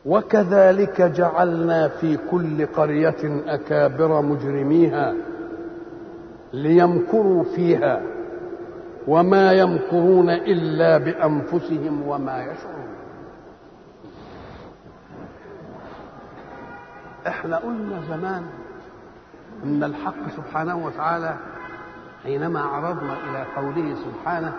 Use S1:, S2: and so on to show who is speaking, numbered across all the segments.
S1: وكذلك جعلنا في كل قرية أكابر مجرميها ليمكروا فيها وما يمكرون إلا بأنفسهم وما يشعرون احنا قلنا زمان ان الحق سبحانه وتعالى حينما عرضنا الى قوله سبحانه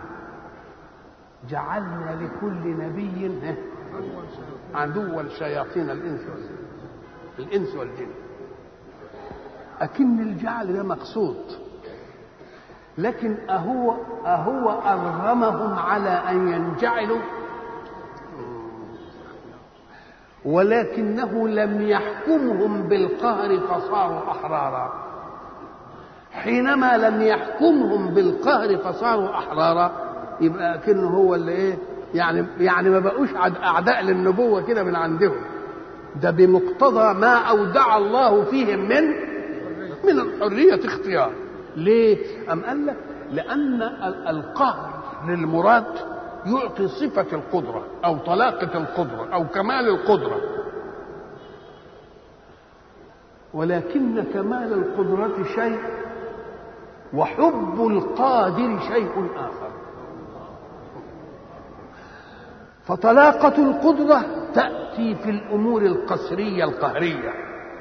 S1: جعلنا لكل نبي عدوا شياطين الانس والجن الانس والجن اكن الجعل ده مقصود لكن اهو اهو ارغمهم على ان ينجعلوا ولكنه لم يحكمهم بالقهر فصاروا احرارا حينما لم يحكمهم بالقهر فصاروا احرارا يبقى كأنه هو اللي ايه يعني يعني ما بقوش اعداء للنبوه كده من عندهم ده بمقتضى ما اودع الله فيهم من من الحريه اختيار ليه ام قال لك لان القهر للمراد يعطي صفه القدره او طلاقه القدره او كمال القدره ولكن كمال القدره شيء وحب القادر شيء اخر فطلاقة القدرة تأتي في الأمور القسرية القهرية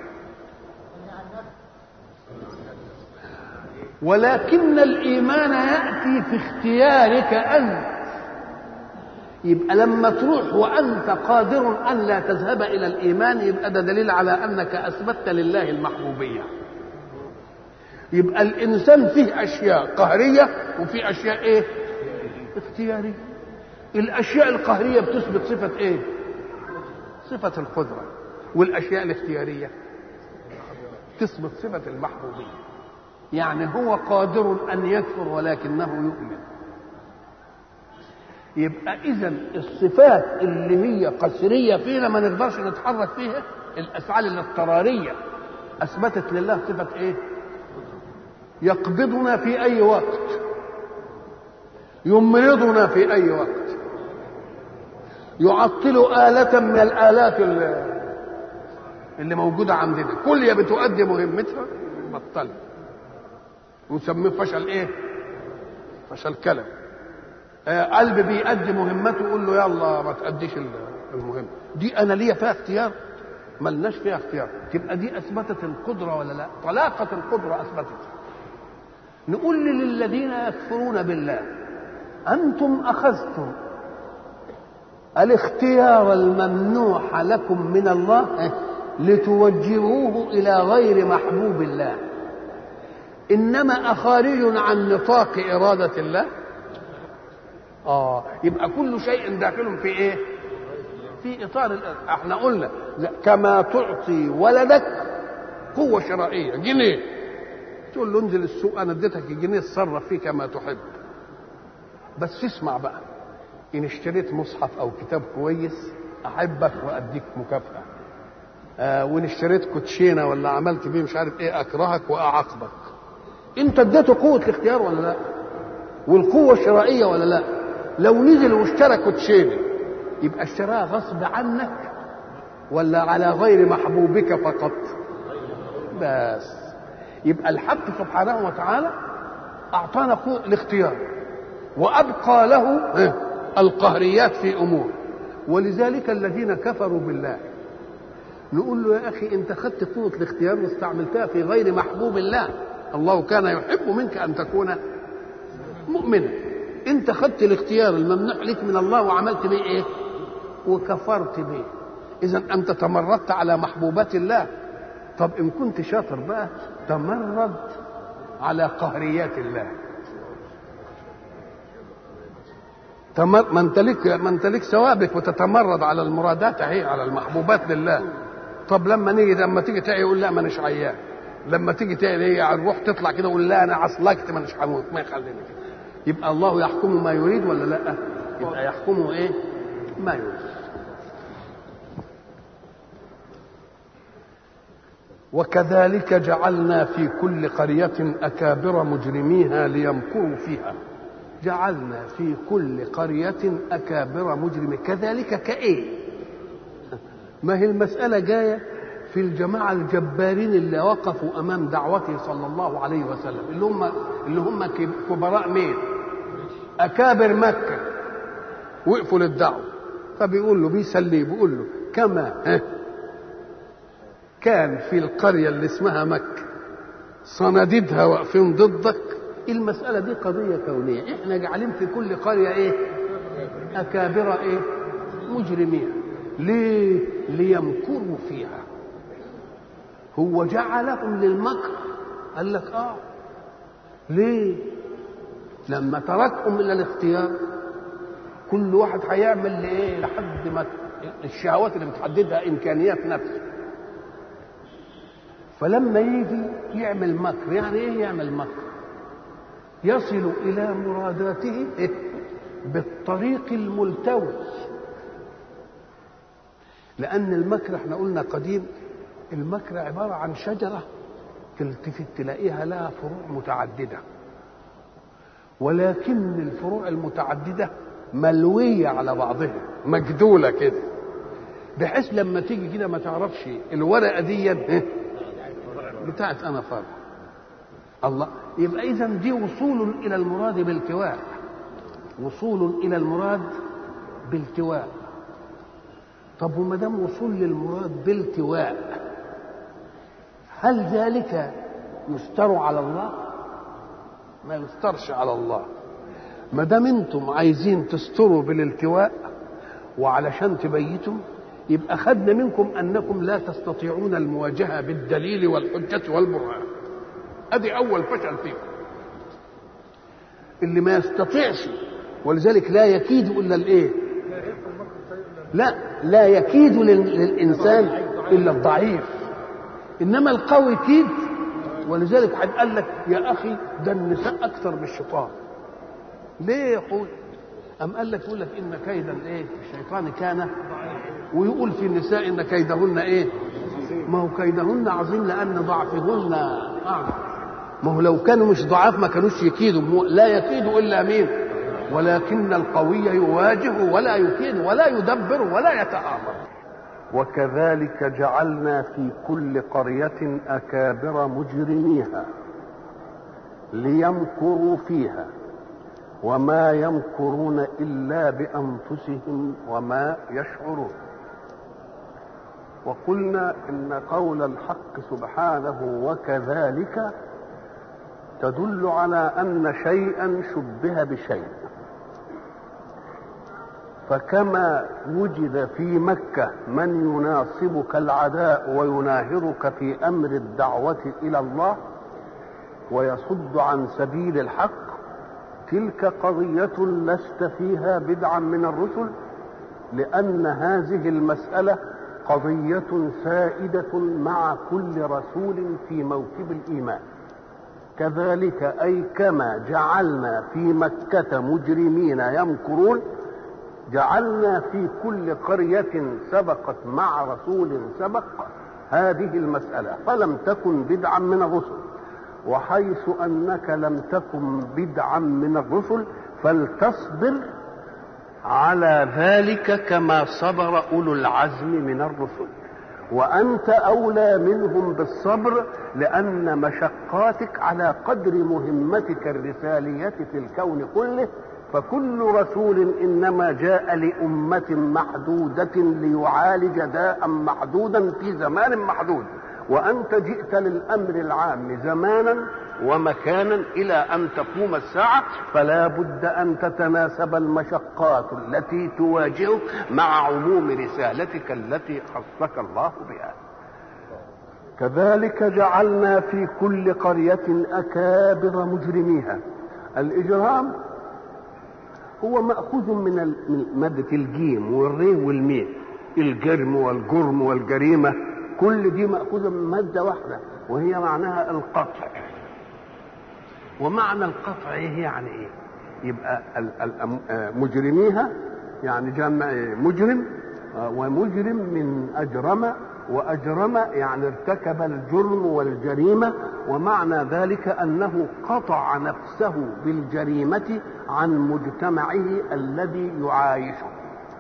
S1: ولكن الإيمان يأتي في اختيارك أنت يبقى لما تروح وأنت قادر أن لا تذهب إلى الإيمان يبقى ده دليل على أنك أثبتت لله المحبوبية يبقى الإنسان فيه أشياء قهرية وفيه أشياء إيه؟ اختيارية الاشياء القهريه بتثبت صفه ايه صفه القدره والاشياء الاختياريه تثبت صفه المحبوبيه يعني هو قادر ان يكفر ولكنه يؤمن يبقى اذا الصفات اللي هي قسريه فينا ما نقدرش نتحرك فيها الافعال الاضطراريه اثبتت لله صفه ايه يقبضنا في اي وقت يمرضنا في اي وقت يعطل آلة من الآلات اللي موجودة عندنا كل يا بتؤدي مهمتها بطل ونسميه فشل ايه فشل كلام آه قلب بيأدي مهمته يقول له يلا ما تأديش المهمة دي أنا ليا فيها اختيار ملناش فيها اختيار تبقى دي أثبتت القدرة ولا لا طلاقة القدرة أثبتت نقول للذين يكفرون بالله أنتم أخذتم الاختيار الممنوح لكم من الله لتوجهوه الى غير محبوب الله انما اخارج عن نطاق اراده الله اه يبقى كل شيء داخل في ايه في اطار احنا قلنا كما تعطي ولدك قوه شرائيه جنيه تقول له انزل السوق انا اديتك الجنيه اتصرف فيه كما تحب بس اسمع بقى ان اشتريت مصحف او كتاب كويس احبك واديك مكافاه آه وان اشتريت كوتشينه ولا عملت بيه مش عارف ايه اكرهك واعاقبك انت اديته قوه الاختيار ولا لا والقوه الشرائيه ولا لا لو نزل واشترى كوتشينه يبقى اشتراها غصب عنك ولا على غير محبوبك فقط بس يبقى الحق سبحانه وتعالى اعطانا قوه الاختيار وابقى له القهريات في امور ولذلك الذين كفروا بالله نقول له يا اخي انت خدت قوه الاختيار واستعملتها في غير محبوب الله الله كان يحب منك ان تكون مؤمنا انت خدت الاختيار الممنوع لك من الله وعملت به ايه وكفرت به اذا انت تمردت على محبوبات الله طب ان كنت شاطر بقى تمرد على قهريات الله ما انت لك ما انت لك ثوابك وتتمرد على المرادات اهي على المحبوبات لله طب لما نيجي لما تيجي تعي يقول لا ما اناش عيان لما تيجي تعي نروح تطلع كده يقول لا انا عصلكت ما اناش هموت ما يخليني يبقى الله يحكم ما يريد ولا لا يبقى يحكمه ايه ما يريد وكذلك جعلنا في كل قرية أكابر مجرميها ليمكروا فيها جعلنا في كل قرية أكابر مجرمين كذلك كإيه ما هي المسألة جاية في الجماعة الجبارين اللي وقفوا أمام دعوته صلى الله عليه وسلم اللي هم اللي هم كبراء مين؟ أكابر مكة وقفوا للدعوة فبيقول له بيسليه بيقول له كما كان في القرية اللي اسمها مكة صناديدها واقفين ضدك المسألة دي قضية كونية احنا جعلين في كل قرية ايه أكابر ايه مجرمين ليه ليمكروا فيها هو جعلهم للمكر قال لك اه ليه لما تركهم الى الاختيار كل واحد هيعمل لايه لحد ما الشهوات اللي بتحددها امكانيات نفسه فلما يجي يعمل مكر يعني ايه يعمل مكر يصل الى مراداته بالطريق الملتوي لان المكر احنا قلنا قديم المكر عباره عن شجره تلتفت تلاقيها لها فروع متعدده ولكن الفروع المتعدده ملويه على بعضها مجدوله كده بحيث لما تيجي كده ما تعرفش الورقه دي بتاعت انا فرع الله يبقى اذا دي وصول الى المراد بالتواء وصول الى المراد بالتواء طب وما دام وصول للمراد بالتواء هل ذلك يستر على الله ما يسترش على الله ما دام انتم عايزين تستروا بالالتواء وعلشان تبيتوا يبقى خدنا منكم انكم لا تستطيعون المواجهه بالدليل والحجه والبرهان ادي اول فشل فيكم اللي ما يستطيعش ولذلك لا يكيد الا الايه لا لا يكيد للانسان الا الضعيف انما القوي كيد ولذلك حد قال لك يا اخي ده النساء اكثر من الشيطان ليه يا اخوي أم قال لك يقول لك إن كيد الإيه؟ الشيطان كان ويقول في النساء إن كيدهن إيه؟ ما هو كيدهن عظيم لأن ضعفهن أعظم ما هو لو كانوا مش ضعاف ما كانوش يكيدوا لا يكيد إلا مين؟ ولكن القوي يواجه ولا يكيد ولا يدبر ولا يتآمر
S2: وكذلك جعلنا في كل قرية أكابر مجرميها ليمكروا فيها وما يمكرون الا بانفسهم وما يشعرون وقلنا ان قول الحق سبحانه وكذلك تدل على ان شيئا شبه بشيء فكما وجد في مكه من يناصبك العداء ويناهرك في امر الدعوه الى الله ويصد عن سبيل الحق تلك قضية لست فيها بدعا من الرسل لأن هذه المسألة قضية سائدة مع كل رسول في موكب الإيمان كذلك أي كما جعلنا في مكة مجرمين يمكرون جعلنا في كل قرية سبقت مع رسول سبق هذه المسألة فلم تكن بدعا من الرسل وحيث انك لم تكن بدعا من الرسل فلتصبر على ذلك كما صبر اولو العزم من الرسل وانت اولى منهم بالصبر لان مشقاتك على قدر مهمتك الرساليه في الكون كله فكل رسول انما جاء لامه محدوده ليعالج داء محدودا في زمان محدود وانت جئت للامر العام زمانا ومكانا الى ان تقوم الساعه فلا بد ان تتناسب المشقات التي تواجهك مع عموم رسالتك التي خصك الله بها كذلك جعلنا في كل قريه اكابر مجرميها الاجرام هو ماخوذ من ماده الجيم والري والميم الجرم والجرم والجريمه كل دي مأخوذة من مادة واحدة وهي معناها القطع ومعنى القطع ايه يعني ايه يبقى مجرميها يعني جمع مجرم ومجرم من أجرم وأجرم يعني ارتكب الجرم والجريمة ومعنى ذلك أنه قطع نفسه بالجريمة عن مجتمعه الذي يعايشه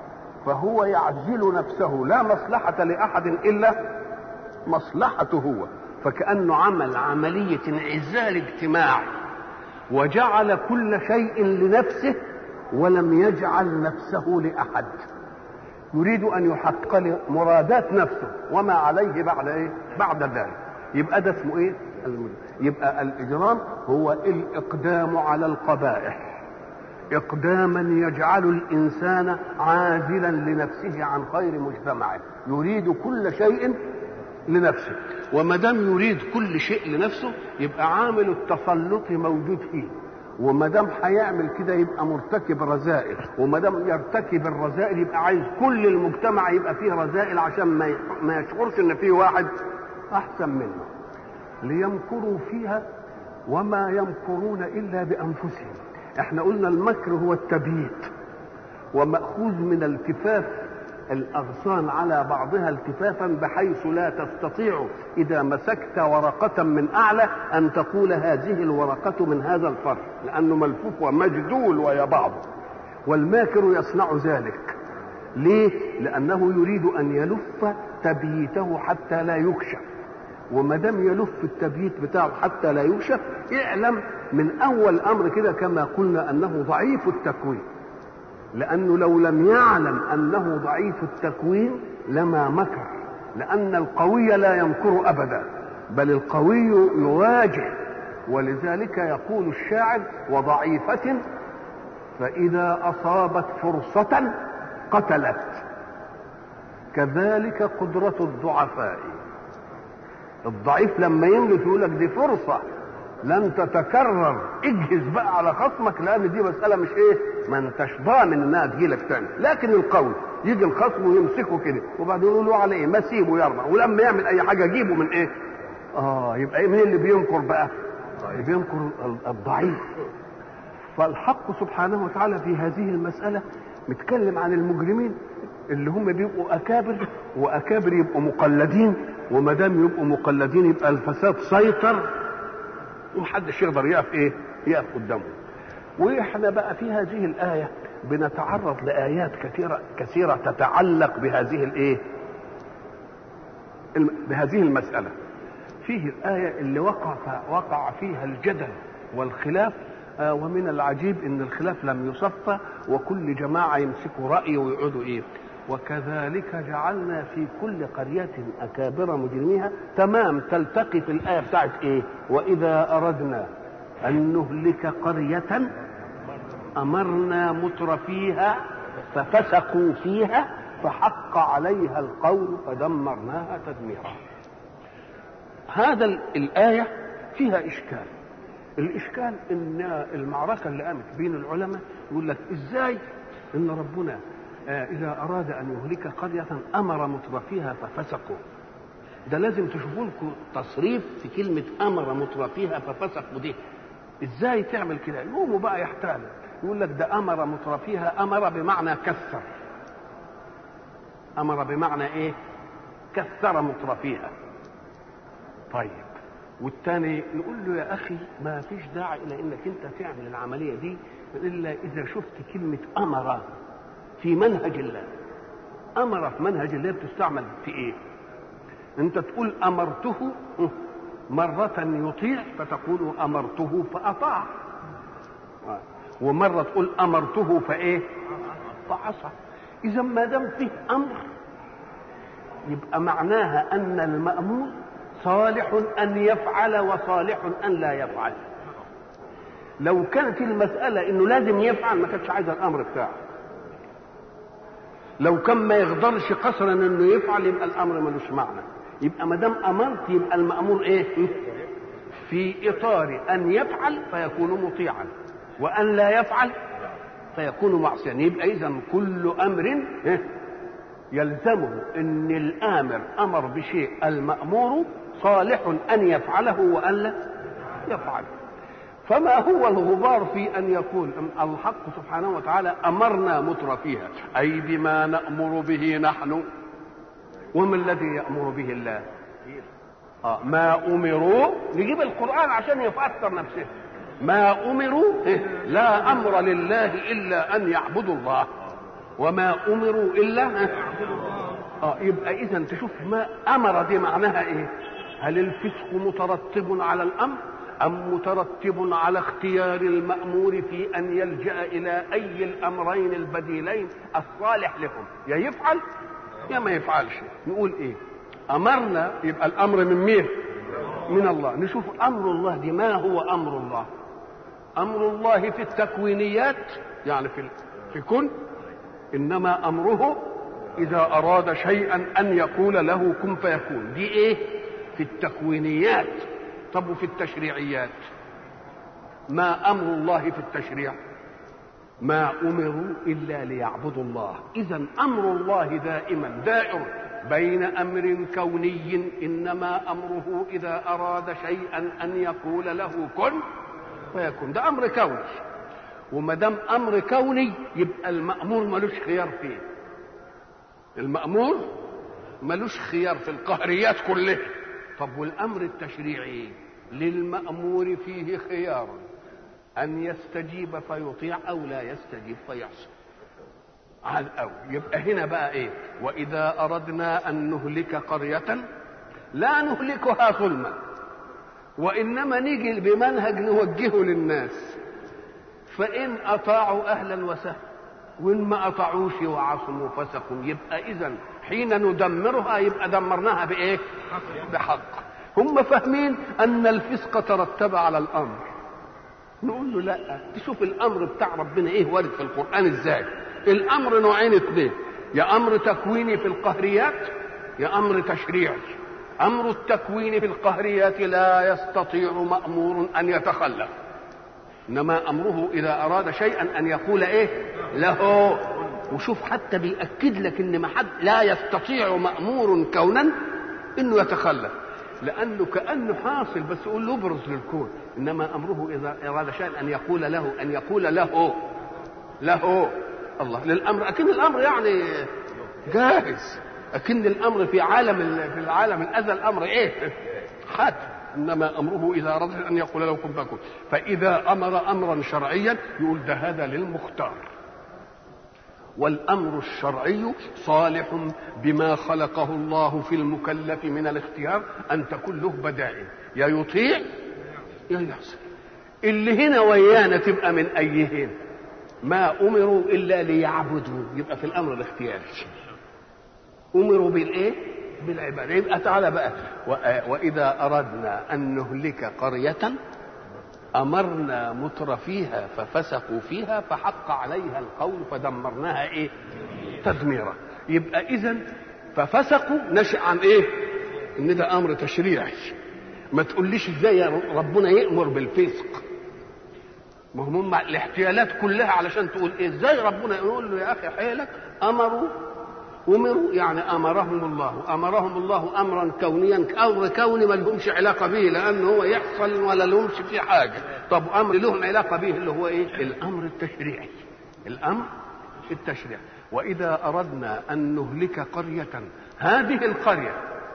S2: فهو يعزل نفسه لا مصلحة لأحد إلا مصلحته هو فكأنه عمل عملية انعزال اجتماعي وجعل كل شيء لنفسه ولم يجعل نفسه لأحد يريد أن يحقق مرادات نفسه وما عليه بعد إيه؟ بعد ذلك يبقى ده اسمه إيه؟ يبقى الإجرام هو الإقدام على القبائح إقداما يجعل الإنسان عازلا لنفسه عن خير مجتمعه يريد كل شيء لنفسه وما دام يريد كل شيء لنفسه يبقى عامل التسلط موجود فيه وما دام هيعمل كده يبقى مرتكب رذائل وما دام يرتكب الرذائل يبقى عايز كل المجتمع يبقى فيه رذائل عشان ما ما يشعرش ان فيه واحد احسن منه ليمكروا فيها وما يمكرون الا بانفسهم احنا قلنا المكر هو التبييت وماخوذ من التفاف الاغصان على بعضها التفافا بحيث لا تستطيع اذا مسكت ورقه من اعلى ان تقول هذه الورقه من هذا الفرع لانه ملفوف ومجدول ويا بعض والماكر يصنع ذلك ليه لانه يريد ان يلف تبييته حتى لا يكشف وما دام يلف التبييت بتاعه حتى لا يكشف اعلم من اول امر كده كما قلنا انه ضعيف التكوين لانه لو لم يعلم انه ضعيف التكوين لما مكر لان القوي لا يمكر ابدا بل القوي يواجه ولذلك يقول الشاعر وضعيفة فإذا أصابت فرصة قتلت كذلك قدرة الضعفاء الضعيف لما يملك يقول لك دي فرصة لن تتكرر اجهز بقى على خصمك لان دي مساله مش ايه ما انتش ضامن انها تجيلك تاني لكن القوي يجي الخصم ويمسكه كده وبعدين يقول له على ايه ما سيبه يرمى ولما يعمل اي حاجه جيبه من ايه اه يبقى ايه مين اللي بينكر بقى اللي بينكر الضعيف فالحق سبحانه وتعالى في هذه المساله متكلم عن المجرمين اللي هم بيبقوا اكابر واكابر يبقوا مقلدين وما دام يبقوا مقلدين يبقى الفساد سيطر ومحدش يقدر يقف ايه يقف قدامه واحنا بقى في هذه الايه بنتعرض لايات كثيره كثيره تتعلق بهذه الايه بهذه المساله فيه الايه اللي وقع وقع فيها الجدل والخلاف آه ومن العجيب ان الخلاف لم يصفى وكل جماعه يمسكوا راي ويقعدوا ايه وكذلك جعلنا في كل قرية أكابر مجرميها تمام تلتقي في الآية بتاعت إيه وإذا أردنا أن نهلك قرية أمرنا متر فيها ففسقوا فيها فحق عليها القول فدمرناها تدميرا هذا الآية فيها إشكال الإشكال إن المعركة اللي قامت بين العلماء يقول لك إزاي إن ربنا إذا أراد أن يهلك قرية أمر مترفيها ففسقوا ده لازم تشوفوا لكم تصريف في كلمة أمر مترفيها ففسقوا دي إزاي تعمل كده يقوموا بقى يحتالوا يقول لك ده أمر مترفيها أمر بمعنى كسر أمر بمعنى إيه كسر مترفيها طيب والتاني نقول له يا أخي ما فيش داعي إلى إنك أنت تعمل العملية دي إلا إذا شفت كلمة أمر في منهج الله امر في منهج الله بتستعمل في ايه انت تقول امرته مرة يطيع فتقول امرته فاطاع ومرة تقول امرته فايه فعصى اذا ما دام فيه امر يبقى معناها ان المامور صالح ان يفعل وصالح ان لا يفعل لو كانت المسألة انه لازم يفعل ما كانتش عايزة الامر بتاعه لو كان ما يقدرش قصرا انه يفعل يبقى الامر ملوش معنى يبقى ما دام امرت يبقى المامور ايه في اطار ان يفعل فيكون مطيعا وان لا يفعل فيكون معصيا يبقى اذا كل امر يلزمه ان الامر امر بشيء المامور صالح ان يفعله والا يفعله فما هو الغبار في ان يقول الحق سبحانه وتعالى امرنا متر فيها اي بما نامر به نحن وما الذي يامر به الله آه ما امروا نجيب القران عشان يفسر نفسه ما امروا لا امر لله الا ان يعبدوا الله
S1: وما امروا الا اه يبقى اذا تشوف ما امر دي معناها ايه هل الفسق مترتب على الامر ام مترتب على اختيار المامور في ان يلجا الى اي الامرين البديلين الصالح لهم يا يفعل يا ما يفعلش نقول ايه امرنا يبقى الامر من مين من الله نشوف امر الله دي ما هو امر الله امر الله في التكوينيات يعني في في كن انما امره اذا اراد شيئا ان يقول له كن فيكون دي ايه في التكوينيات طب وفي التشريعيات ما امر الله في التشريع ما امروا الا ليعبدوا الله اذا امر الله دائما دائر بين امر كوني انما امره اذا اراد شيئا ان يقول له كن فيكون ده امر كوني وما دام امر كوني يبقى المامور ملوش خيار فيه المامور ملوش خيار في القهريات كلها طب والامر التشريعي للمامور فيه خيار ان يستجيب فيطيع او لا يستجيب فيعصي على الأول يبقى هنا بقى ايه واذا اردنا ان نهلك قريه لا نهلكها ظلما وانما نيجي بمنهج نوجهه للناس فان اطاعوا اهلا وسهلا وان ما اطاعوش وعصموا فسقوا يبقى اذا حين ندمرها يبقى دمرناها بايه بحق هم فاهمين ان الفسق ترتب على الامر نقول له لا تشوف الامر بتاع ربنا ايه وارد في القران ازاي الامر نوعين اثنين يا امر تكويني في القهريات يا امر تشريعي امر التكوين في القهريات لا يستطيع مامور ان يتخلف انما امره اذا اراد شيئا ان يقول ايه له وشوف حتى بيأكد لك ان ما حد لا يستطيع مامور كونا انه يتخلف لانه كانه حاصل بس يقول له ابرز للكون انما امره اذا اراد شيئا ان يقول له ان يقول له له الله للامر اكن الامر يعني جاهز اكن الامر في عالم في العالم الازل الامر ايه حتم انما امره اذا اراد ان يقول له كن فكن فاذا امر امرا شرعيا يقول ده هذا للمختار والامر الشرعي صالح بما خلقه الله في المكلف من الاختيار ان تكون له بدائل يا يطيع يا يعصي اللي هنا ويانا تبقى من ايهن ما امروا الا ليعبدوا يبقى في الامر الاختياري امروا بالايه بالعباده يبقى تعالى بقى واذا اردنا ان نهلك قريه امرنا متر فيها ففسقوا فيها فحق عليها القول فدمرناها ايه تدميرا يبقى اذا ففسقوا نشا عن ايه ان ده امر تشريعي ما تقوليش ازاي ربنا يامر بالفسق ما هم الاحتيالات كلها علشان تقول ايه ازاي ربنا يقول له يا اخي حيلك امروا امروا يعني امرهم الله امرهم الله امرا كونيا امر كوني ما لهمش علاقه به لانه هو يحصل ولا لهمش فيه حاجه طب امر لهم علاقه به اللي هو ايه الامر التشريعي الامر التشريعي واذا اردنا ان نهلك قريه هذه القريه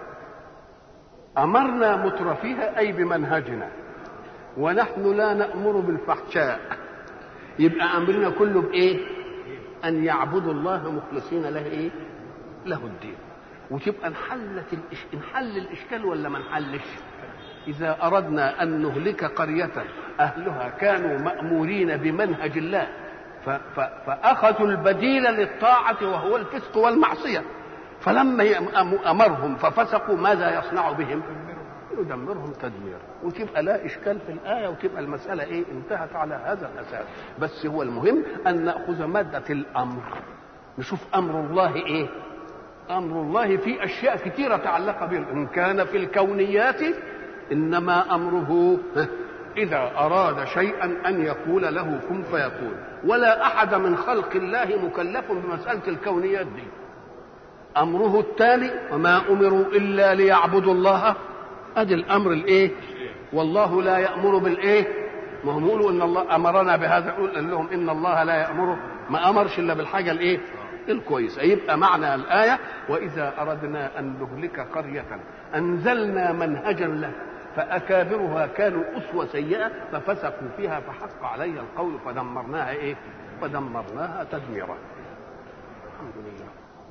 S1: امرنا مترفيها اي بمنهجنا ونحن لا نامر بالفحشاء يبقى امرنا كله بايه ان يعبدوا الله مخلصين له ايه له الدين وتبقى انحلت الإش... انحل الاشكال ولا ما انحلش اذا اردنا ان نهلك قريه اهلها كانوا مامورين بمنهج الله ف... ف... فاخذوا البديل للطاعه وهو الفسق والمعصيه فلما امرهم ففسقوا ماذا يصنع بهم يدمرهم تدميرا وتبقى لا اشكال في الايه وتبقى المساله ايه انتهت على هذا الاساس بس هو المهم ان ناخذ ماده الامر نشوف امر الله ايه امر الله في اشياء كثيره تعلق به ان كان في الكونيات انما امره اذا اراد شيئا ان يقول له كن فيكون ولا احد من خلق الله مكلف بمساله الكونيات دي امره التالي وما امروا الا ليعبدوا الله ادي الامر الايه والله لا يامر بالايه ما هم يقولوا ان الله امرنا بهذا يقول لهم ان الله لا يامر ما امرش الا بالحاجه الايه الكويسه يبقى معنى الايه واذا اردنا ان نهلك قريه انزلنا منهجا له فاكابرها كانوا اسوه سيئه ففسقوا فيها فحق عليها القول فدمرناها ايه فدمرناها تدميرا الحمد لله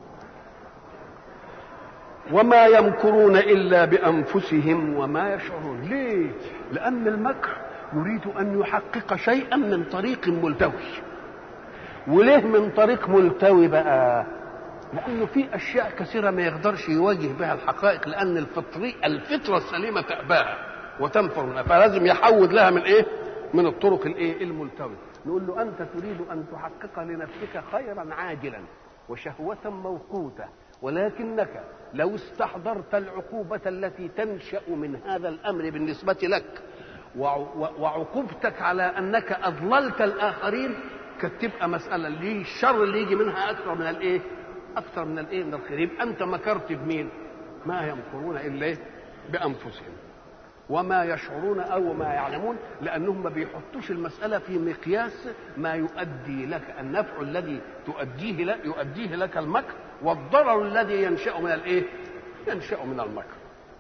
S1: وما يمكرون الا بانفسهم وما يشعرون ليه لان المكر يريد ان يحقق شيئا من طريق ملتوي وليه من طريق ملتوي بقى لانه في اشياء كثيره ما يقدرش يواجه بها الحقائق لان الفطري الفطره السليمه تاباها وتنفر منها فلازم يحود لها من ايه من الطرق الايه الملتويه نقول له انت تريد ان تحقق لنفسك خيرا عاجلا وشهوه موقوته ولكنك لو استحضرت العقوبه التي تنشا من هذا الامر بالنسبه لك وعقوبتك على انك اضللت الاخرين كانت تبقى مساله اللي الشر اللي يجي منها اكثر من الايه؟ اكثر من الايه؟ من الخير يبقى انت مكرت بمين؟ ما يمكرون الا إيه؟ بانفسهم وما يشعرون او ما يعلمون لانهم ما بيحطوش المساله في مقياس ما يؤدي لك النفع الذي تؤديه لك يؤديه لك المكر والضرر الذي ينشا من الايه؟ ينشا من المكر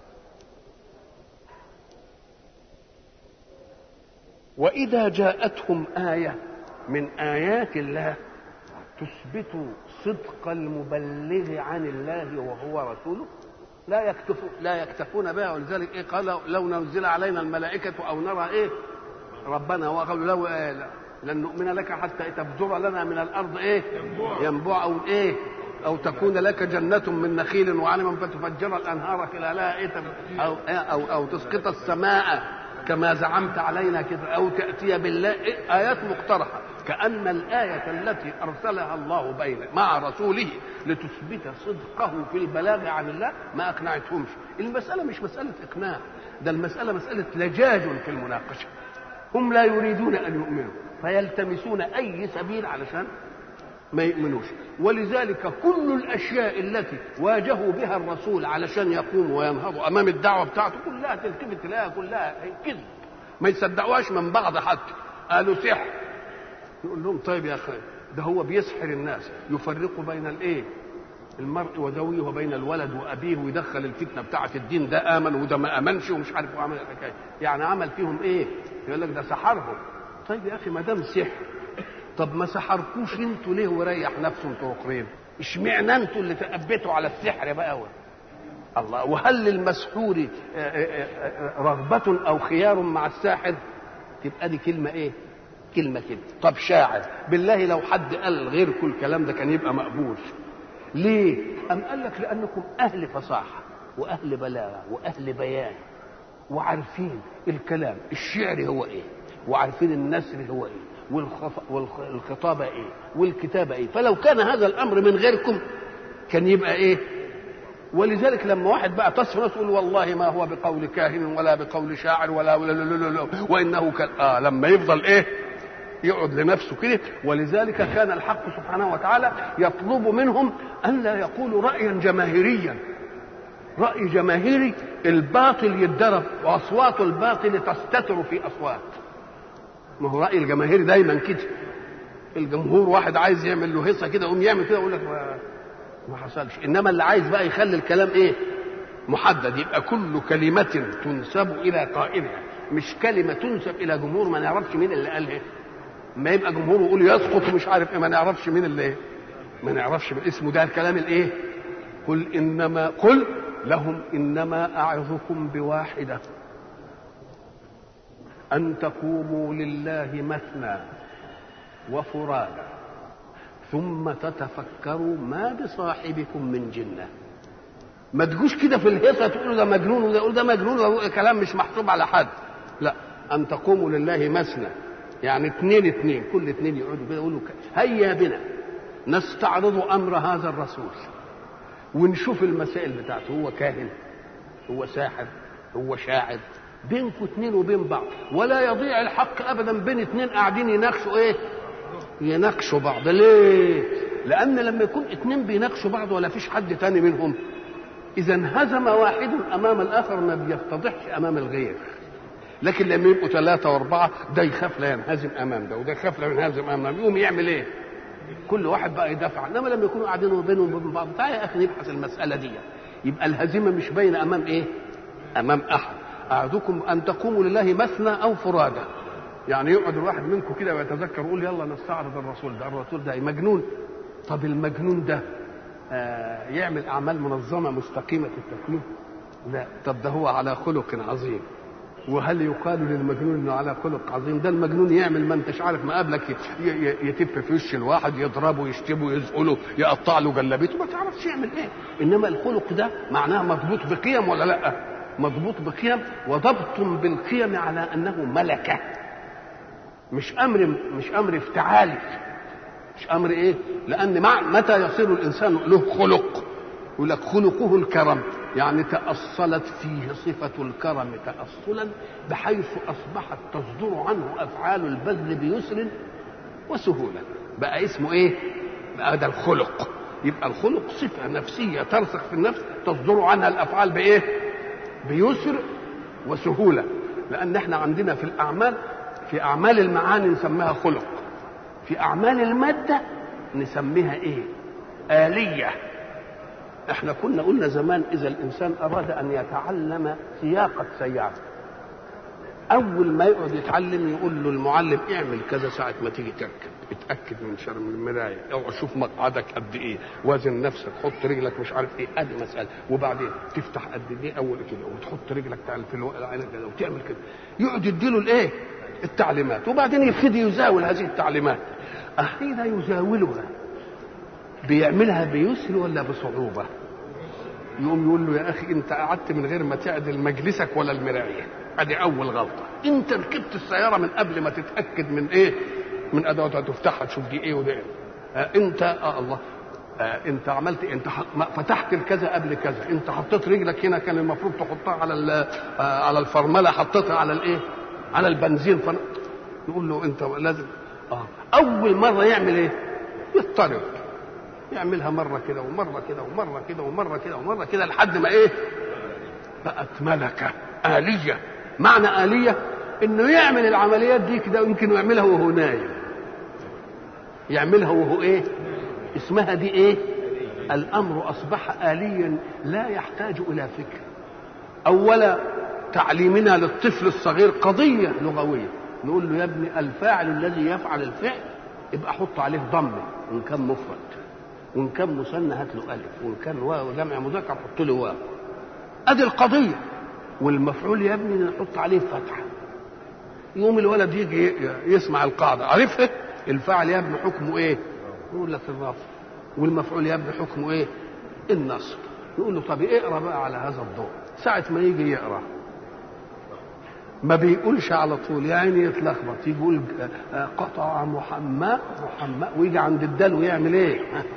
S1: واذا جاءتهم ايه من ايات الله تثبت صدق المبلغ عن الله وهو رسوله لا يكتفون لا يكتفون بها ولذلك ايه قال لو نزل علينا الملائكه او نرى ايه ربنا وقالوا لو إيه لا لن نؤمن لك حتى تفجر لنا من الارض ايه ينبوع او ايه او تكون لك جنة من نخيل وعنب فتفجر الانهار خلالها ايه او او او تسقط السماء كما زعمت علينا كده او تاتي بالله إيه ايات مقترحه كان الايه التي ارسلها الله بين مع رسوله لتثبت صدقه في البلاغ عن الله ما اقنعتهمش المساله مش مساله اقناع ده المساله مساله لجاج في المناقشه هم لا يريدون ان يؤمنوا فيلتمسون اي سبيل علشان ما يؤمنوش ولذلك كل الاشياء التي واجهوا بها الرسول علشان يقوموا وينهضوا امام الدعوه بتاعته كلها تلتفت تلاقيها كلها كذب ما يصدقوهاش من بعض حتى قالوا سحر يقول لهم طيب يا اخي ده هو بيسحر الناس يفرق بين الايه المرء وزويه وبين الولد وابيه ويدخل الفتنه بتاعه الدين ده امن وده ما امنش ومش عارف وعمل الحكايه يعني عمل فيهم ايه يقول لك ده سحرهم طيب يا اخي ما دام سحر طب ما سحركوش انتوا ليه وريح نفسه انتوا اخرين اشمعنى انتوا اللي تأبتوا على السحر بقى و... الله وهل للمسحور رغبة أو خيار مع الساحر تبقى دي كلمة إيه؟ كلمة كده طب شاعر بالله لو حد قال غيركم الكلام ده كان يبقى مقبول ليه؟ أم قال لك لأنكم أهل فصاحة وأهل بلاغة وأهل بيان وعارفين الكلام الشعر هو إيه وعارفين النثر هو إيه والخطابة ايه والكتابة ايه فلو كان هذا الامر من غيركم كان يبقى ايه ولذلك لما واحد بقى تصف يقول والله ما هو بقول كاهن ولا بقول شاعر ولا ولا لا لا لا وانه كان اه لما يفضل ايه يقعد لنفسه كده ولذلك كان الحق سبحانه وتعالى يطلب منهم ان لا يقولوا رايا جماهيريا راي جماهيري الباطل يتضرب واصوات الباطل تستتر في اصوات ما هو راي الجماهير دايما كده الجمهور واحد عايز يعمل له هيصه كده يقوم يعمل كده يقول لك ما, ما حصلش انما اللي عايز بقى يخلي الكلام ايه محدد يبقى كل كلمه تنسب الى قائلها مش كلمه تنسب الى جمهور ما نعرفش مين اللي قالها ما يبقى جمهور يقول يسقط ومش عارف ايه ما نعرفش مين اللي ايه ما نعرفش اسمه ده الكلام الايه قل انما قل لهم انما اعظكم بواحده أن تقوموا لله مثنى وفرادا ثم تتفكروا ما بصاحبكم من جنة ما تجوش كده في الهيصة تقولوا ده مجنون وده يقول ده مجنون وده كلام مش محسوب على حد لا أن تقوموا لله مثنى يعني اثنين اثنين كل اثنين يقعدوا كده يقولوا هيا بنا نستعرض أمر هذا الرسول ونشوف المسائل بتاعته هو كاهن هو ساحر هو شاعر بينكم اتنين وبين بعض ولا يضيع الحق ابدا بين اتنين قاعدين يناقشوا ايه يناقشوا بعض ليه لان لما يكون اتنين بيناقشوا بعض ولا فيش حد تاني منهم اذا انهزم واحد امام الاخر ما بيفتضحش امام الغير لكن لما يبقوا ثلاثة وأربعة ده يخاف لا ينهزم أمام ده وده يخاف لا ينهزم أمام ده يقوم يعمل إيه؟ كل واحد بقى يدافع إنما لما يكونوا قاعدين وبينهم وبين بعض تعالى يا أخي نبحث المسألة دي يبقى الهزيمة مش باينة أمام إيه؟ أمام أحد أعدكم أن تقوموا لله مثنى أو فرادى يعني يقعد الواحد منكم كده ويتذكر يقول يلا نستعرض الرسول ده الرسول ده مجنون طب المجنون ده آه يعمل اعمال منظمه مستقيمه التكليف لا طب ده هو على خلق عظيم وهل يقال للمجنون انه على خلق عظيم ده المجنون يعمل ما انتش عارف ما قبلك يتف في وش الواحد يضربه يشتمه يزقله يقطع له جلابيته ما تعرفش يعمل ايه انما الخلق ده معناه مضبوط بقيم ولا لا مضبوط بقيم وضبط بالقيم على انه ملكه مش امر مش امر افتعالي مش امر ايه لان مع متى يصير الانسان له خلق يقول لك خلقه الكرم يعني تأصلت فيه صفة الكرم تأصلا بحيث أصبحت تصدر عنه أفعال البذل بيسر وسهولة بقى اسمه إيه؟ بقى ده الخلق يبقى الخلق صفة نفسية ترسخ في النفس تصدر عنها الأفعال بإيه؟ بيسر وسهولة لأن احنا عندنا في الأعمال في أعمال المعاني نسميها خلق في أعمال المادة نسميها إيه؟ آلية احنا كنا قلنا زمان اذا الانسان اراد ان يتعلم سياقه سياره اول ما يقعد يتعلم يقول له المعلم اعمل كذا ساعه ما تيجي تركب اتاكد من شر من المرايه اوعى شوف مقعدك قد ايه وازن نفسك حط رجلك مش عارف ايه ادي مساله وبعدين تفتح قد ايه اول كده وتحط رجلك في الوقت كده وتعمل كده يقعد يديله الايه التعليمات وبعدين يبتدي يزاول هذه التعليمات حين يزاولها بيعملها بيسر ولا بصعوبة يقوم يقول له يا أخي أنت قعدت من غير ما تعدل مجلسك ولا المراية ادي أول غلطة أنت ركبت السيارة من قبل ما تتأكد من إيه من أدواتها تفتحها تشوف دي إيه وده إيه آه أنت آه الله آه انت عملت انت فتحت الكذا قبل كذا انت حطيت رجلك هنا كان المفروض تحطها على آه على الفرمله حطيتها على الايه على البنزين فن... يقول له انت لازم اه اول مره يعمل ايه يضطرب يعملها مره كده ومره كده ومره كده ومره كده ومره كده لحد ما ايه بقت ملكه آلية معنى آلية انه يعمل العمليات دي كده يمكن يعملها وهو نايم يعملها وهو ايه اسمها دي ايه الامر اصبح آليا لا يحتاج الى فكر اولا تعليمنا للطفل الصغير قضيه لغويه نقول له يا ابني الفاعل الذي يفعل الفعل يبقى حط عليه ضمه ان كان مفرد وان كان مثنى هات له الف وان كان واو جمع مذكر حط له واو ادي القضيه والمفعول يا ابني نحط عليه فتحه يقوم الولد يجي يسمع القاعده عرفت الفاعل يا ابني حكمه ايه يقول لك الرفع والمفعول يا ابني حكمه ايه النصب نقول له طب اقرا بقى على هذا الضوء ساعه ما يجي يقرا ما بيقولش على طول يعني يتلخبط يقول قطع محمد محمد ويجي عند الدال ويعمل ايه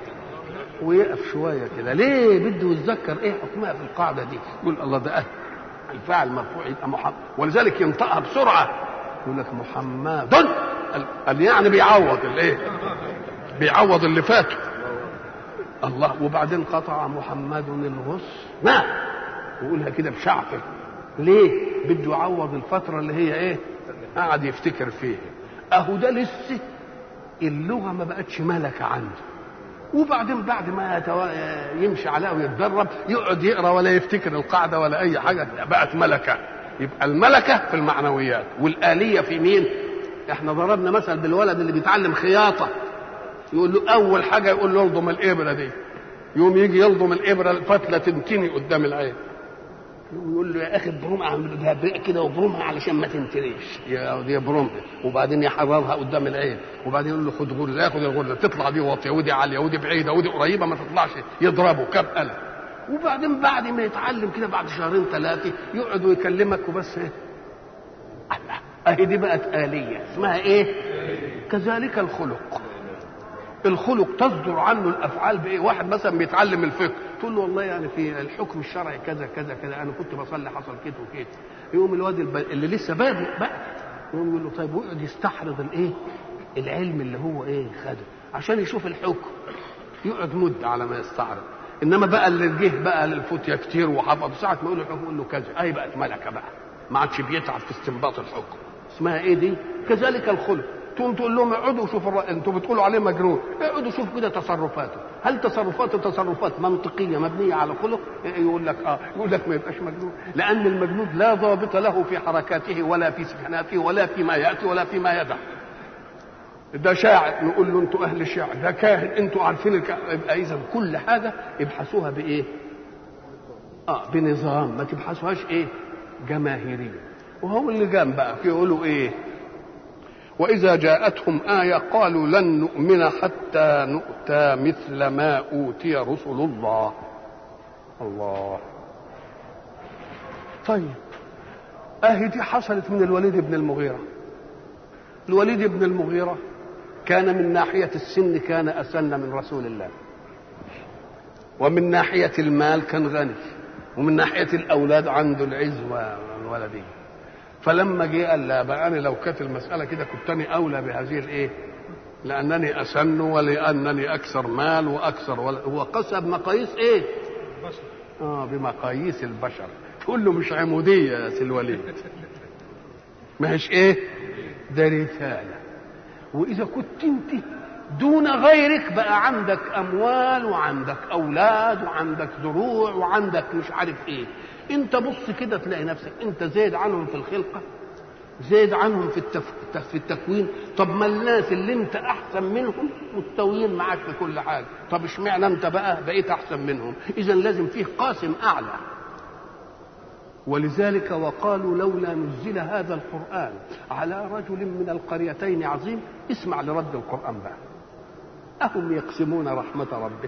S1: ويقف شويه كده ليه بده يتذكر ايه حكمها في القاعده دي يقول الله ده أهل. الفاعل مرفوع يبقى محمد ولذلك ينطقها بسرعه يقول لك محمد قال يعني بيعوض الايه بيعوض اللي فاته الله وبعدين قطع محمد الغصن ما ويقولها كده بشعفه ليه بده يعوض الفتره اللي هي ايه قعد يفتكر فيها اهو ده لسه اللغه ما بقتش ملكه عنده وبعدين بعد ما يتو... يمشي عليها ويتدرب يقعد يقرا ولا يفتكر القاعده ولا اي حاجه بقت ملكه يبقى الملكه في المعنويات والاليه في مين احنا ضربنا مثل بالولد اللي بيتعلم خياطه يقول له اول حاجه يقول له الضم الابره دي يوم يجي يلضم الابره الفتله تنتني قدام العين ويقول له يا اخي برومها اعمل كده وبرومها علشان ما تنتريش يا دي برومها وبعدين يحررها قدام العين وبعدين يقول له خد غرزه ياخد الغرزه تطلع دي واطيه ودي عاليه ودي بعيده ودي قريبه ما تطلعش يضربه كم قلم وبعدين بعد ما يتعلم كده بعد شهرين ثلاثه يقعد ويكلمك وبس ايه الله اهي دي بقت آلية اسمها ايه كذلك الخلق الخلق تصدر عنه الافعال بايه واحد مثلا بيتعلم الفقه تقول له والله يعني في الحكم الشرعي كذا كذا كذا انا كنت بصلي حصل كده وكده يقوم الواد اللي لسه بادئ بقى يقوم يقول له طيب ويقعد يستحرض الايه العلم اللي هو ايه خده عشان يشوف الحكم يقعد مده على ما يستعرض انما بقى اللي جه بقى للفتية كتير وحفظ ساعه ما يقول له الحكم يقول له كذا اي بقت ملكه بقى ما عادش بيتعب في استنباط الحكم اسمها ايه دي كذلك الخلق تقوم تقول لهم اقعدوا شوفوا الر... انتوا بتقولوا عليه مجنون اقعدوا شوفوا كده تصرفاته هل تصرفاته تصرفات منطقيه مبنيه على خلق يقول لك اه يقول لك ما يبقاش مجنون لان المجنون لا ضابط له في حركاته ولا في سكناته ولا فيما ياتي ولا فيما يدع ده شاعر نقول له انتوا اهل الشعر ده كاهن انتوا عارفين الك... يبقى اذا كل حاجه ابحثوها بايه اه بنظام ما تبحثوهاش ايه جماهيريه وهو اللي جنب بقى يقولوا ايه واذا جاءتهم ايه قالوا لن نؤمن حتى نؤتى مثل ما اوتي رسل الله الله طيب اهي دي حصلت من الوليد بن المغيره الوليد بن المغيره كان من ناحيه السن كان اسن من رسول الله ومن ناحيه المال كان غني ومن ناحيه الاولاد عنده العز والولديه فلما جه قال لا بقى انا لو كانت المساله كده كنت انا اولى بهذه الايه لانني اسن ولانني اكثر مال واكثر ول... هو قسى بمقاييس ايه اه بمقاييس البشر تقول له مش عموديه يا سي الوليد ما هيش ايه ده رساله واذا كنت انت دون غيرك بقى عندك اموال وعندك اولاد وعندك زروع وعندك مش عارف ايه انت بص كده تلاقي نفسك انت زايد عنهم في الخلقه زايد عنهم في التف... في التكوين طب ما الناس اللي انت احسن منهم مستويين معاك في كل حاجه طب اشمعنى انت بقى بقيت احسن منهم اذا لازم فيه قاسم اعلى ولذلك وقالوا لولا نزل هذا القران على رجل من القريتين عظيم اسمع لرد القران بقى اهم يقسمون رحمه ربك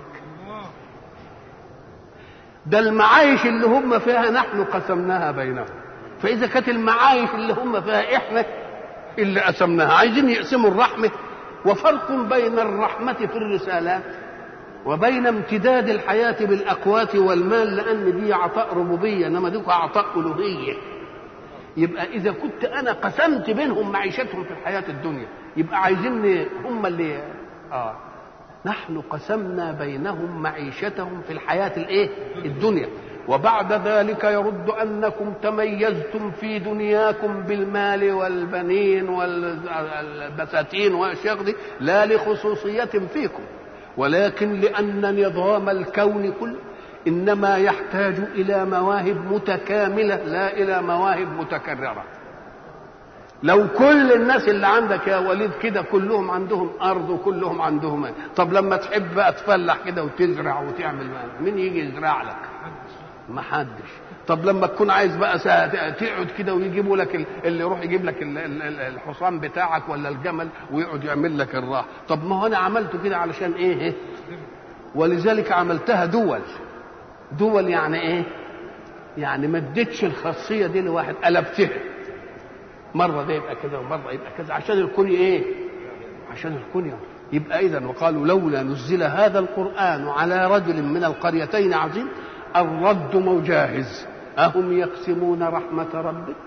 S1: ده المعايش اللي هم فيها نحن قسمناها بينهم فاذا كانت المعايش اللي هم فيها احنا اللي قسمناها عايزين يقسموا الرحمه وفرق بين الرحمه في الرسالات وبين امتداد الحياه بالاقوات والمال لان دي عطاء ربوبيه انما دي عطاء الوهيه يبقى اذا كنت انا قسمت بينهم معيشتهم في الحياه الدنيا يبقى عايزين هم اللي اه نحن قسمنا بينهم معيشتهم في الحياة الايه الدنيا وبعد ذلك يرد أنكم تميزتم في دنياكم بالمال والبنين والبساتين وأشياء دي لا لخصوصية فيكم ولكن لأن نظام الكون كله إنما يحتاج إلى مواهب متكاملة لا إلى مواهب متكررة لو كل الناس اللي عندك يا وليد كده كلهم عندهم ارض وكلهم عندهم ايه طب لما تحب بقى تفلح كده وتزرع وتعمل بقى. مين يجي يزرع لك ما حدش طب لما تكون عايز بقى تقعد كده ويجيبوا لك اللي يروح يجيب لك الحصان بتاعك ولا الجمل ويقعد يعمل لك الراحه طب ما هو انا عملته كده علشان ايه ولذلك عملتها دول دول يعني ايه يعني ما اديتش الخاصيه دي لواحد قلبتها مره ده يبقى كذا ومره يبقى كذا عشان الكون ايه عشان الكون يبقى اذا وقالوا لولا نزل هذا القران على رجل من القريتين عظيم الرد مجاهز اهم يقسمون رحمه ربك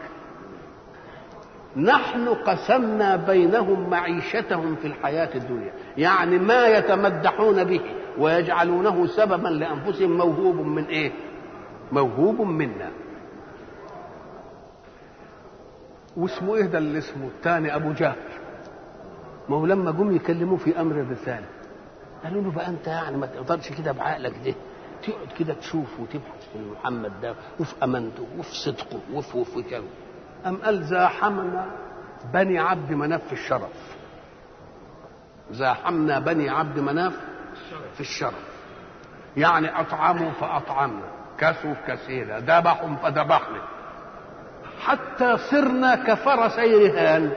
S1: نحن قسمنا بينهم معيشتهم في الحياه الدنيا يعني ما يتمدحون به ويجعلونه سببا لانفسهم موهوب من ايه موهوب منا واسمه ايه ده اللي اسمه الثاني ابو جهل ما هو لما جم يكلموه في امر الرساله قالوا له بقى انت يعني ما تقدرش كده بعقلك ده تقعد كده تشوف وتبحث في محمد ده وفي امانته وفي صدقه وفي وفي كذا ام قال زاحمنا بني عبد مناف في الشرف زاحمنا بني عبد مناف في الشرف يعني اطعموا فاطعمنا كسوا كسينا ذبحوا فذبحنا حتى صرنا كفرسي رهان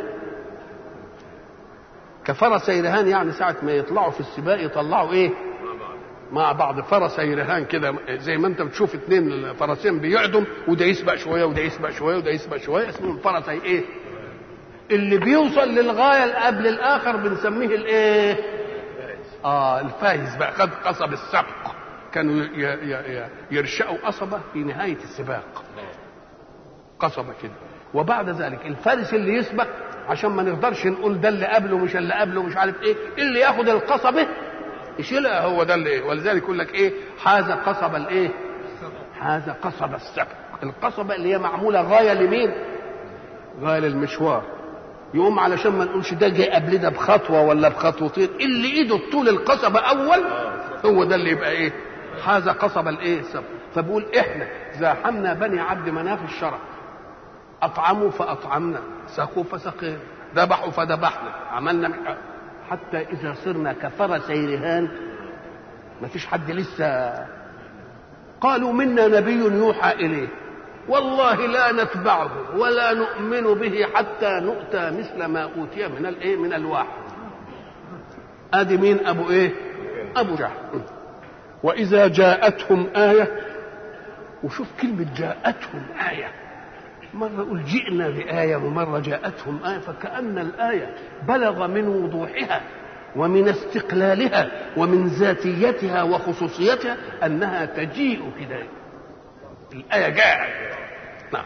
S1: كفرسي رهان يعني ساعة ما يطلعوا في السباق يطلعوا ايه مع بعض فرسي رهان كده زي ما انت بتشوف اتنين فرسين بيعدم وده يسبق شويه وده يسبق شويه وده يسبق شويه اسمهم فرسي ايه اللي بيوصل للغايه قبل الاخر بنسميه الايه اه الفايز بقى خد قصب السبق كانوا يرشقوا قصبه في نهايه السباق قصبة كده وبعد ذلك الفارس اللي يسبق عشان ما نقدرش نقول ده اللي قبله مش اللي قبله مش عارف ايه اللي ياخد القصبة يشيلها هو ده اللي ايه ولذلك يقول لك ايه هذا قصب الايه هذا قصب السبق القصبة اللي هي معمولة غاية لمين غاية للمشوار يقوم علشان ما نقولش ده جاي قبل ده بخطوة ولا بخطوتين اللي ايده طول القصبة اول هو ده اللي يبقى ايه هذا قصب الايه السبق فبقول احنا زاحمنا بني عبد مناف الشرف أطعموا فأطعمنا سقوا فسقينا ذبحوا فذبحنا عملنا حتى إذا صرنا كفرسي رهان ما فيش حد لسه قالوا منا نبي يوحى إليه والله لا نتبعه ولا نؤمن به حتى نؤتى مثل ما أوتي من الإيه من الواحد ادي مين ابو ايه ابو جهل واذا جاءتهم ايه وشوف كلمه جاءتهم ايه مرة يقول جئنا بآية ومرة جاءتهم آية فكأن الآية بلغ من وضوحها ومن استقلالها ومن ذاتيتها وخصوصيتها أنها تجيء كده الآية جاءت نعم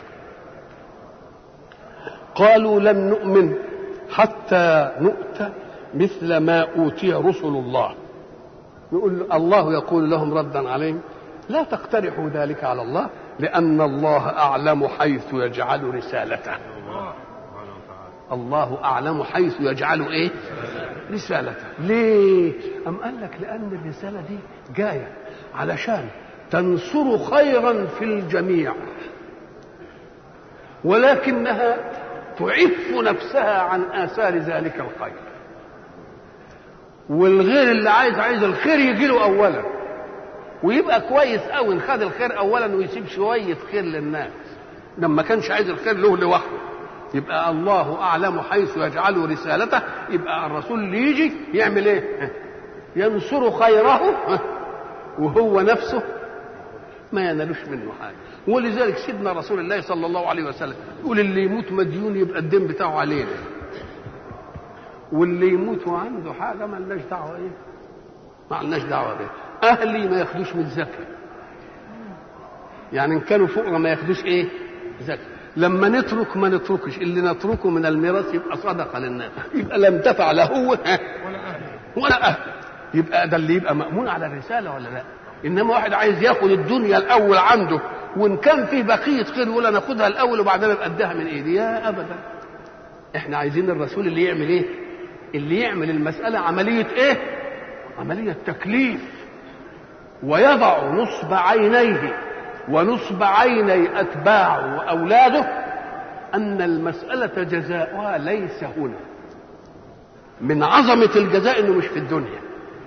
S1: قالوا لن نؤمن حتى نؤتى مثل ما أوتي رسل الله يقول الله يقول لهم ردا عليهم لا تقترحوا ذلك على الله لأن الله أعلم حيث يجعل رسالته الله أعلم حيث يجعل إيه رسالته ليه أم قال لك لأن الرسالة دي جاية علشان تنصر خيرا في الجميع ولكنها تعف نفسها عن آثار ذلك الخير والغير اللي عايز عايز الخير يجي له اولا ويبقى كويس قوي ان خد الخير اولا ويسيب شويه خير للناس لما كانش عايز الخير له لوحده يبقى الله اعلم حيث يجعل رسالته يبقى الرسول اللي يجي يعمل ايه ينصر خيره وهو نفسه ما ينالوش منه حاجه ولذلك سيدنا رسول الله صلى الله عليه وسلم يقول اللي يموت مديون يبقى الدين بتاعه علينا واللي يموت وعنده حاجه ما لناش دعوه ايه ما لناش دعوه بيه اهلي ما ياخدوش من زكاه يعني ان كانوا فقراء ما ياخدوش ايه زكاه لما نترك ما نتركش اللي نتركه من الميراث يبقى صدقه للناس يبقى لم تفع لا هو ولا اهل يبقى ده اللي يبقى مامون على الرساله ولا لا انما واحد عايز ياخد الدنيا الاول عنده وان كان فيه بقيه خير ولا ناخدها الاول وبعدين نبقى اديها من ايدي يا ابدا احنا عايزين الرسول اللي يعمل ايه اللي يعمل المسألة عملية إيه؟ عملية تكليف ويضع نصب عينيه ونصب عيني أتباعه وأولاده أن المسألة جزاؤها ليس هنا من عظمة الجزاء إنه مش في الدنيا